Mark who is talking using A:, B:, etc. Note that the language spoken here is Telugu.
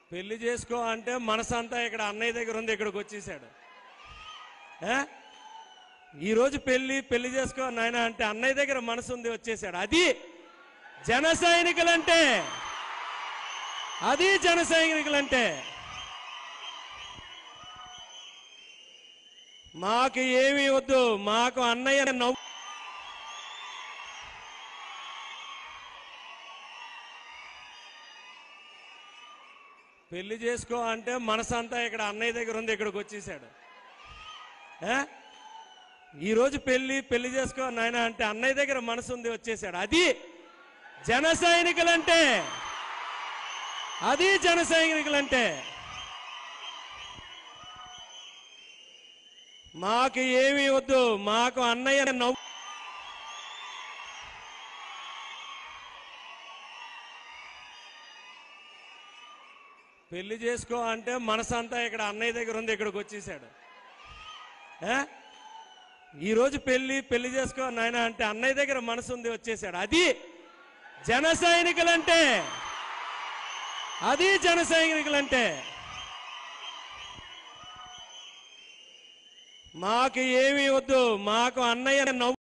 A: పెళ్లి చేసుకో అంటే మనసంతా ఇక్కడ అన్నయ్య దగ్గర ఉంది ఇక్కడికి వచ్చేసాడు ఏ? ఈ రోజు పెళ్లి పెళ్లి చేసుకో నాయన అంటే అన్నయ్య దగ్గర మనసు ఉంది వచ్చేసాడు అది జన సైనికులంటే అది జన సైనికులంటే మాకు ఏమీ వద్దు మాకు అన్నయ్య నవ్వు పెళ్లి చేసుకో అంటే మనసంతా ఇక్కడ అన్నయ్య దగ్గర ఉంది ఇక్కడికి వచ్చేసాడు ఏ? ఈ రోజు పెళ్లి పెళ్లి చేసుకో నాయన అంటే అన్నయ్య దగ్గర మనసు ఉంది వచ్చేసాడు అది జన సైనికులంటే అది జన సైనికులంటే మాకు ఏమీ వద్దు మాకు అన్నయ్య నవ్వు పెళ్లి చేసుకో అంటే మనసంతా ఇక్కడ అన్నయ్య దగ్గర ఉంది ఇక్కడికి వచ్చేసాడు ఏ? ఈ రోజు పెళ్లి పెళ్లి చేసుకో నాయన అంటే అన్నయ్య దగ్గర మనసు ఉంది వచ్చేసాడు అది జన సైనికులంటే అది జన సైనికులంటే మాకు ఏమీ వద్దు మాకు అన్నయ్య నవ్వు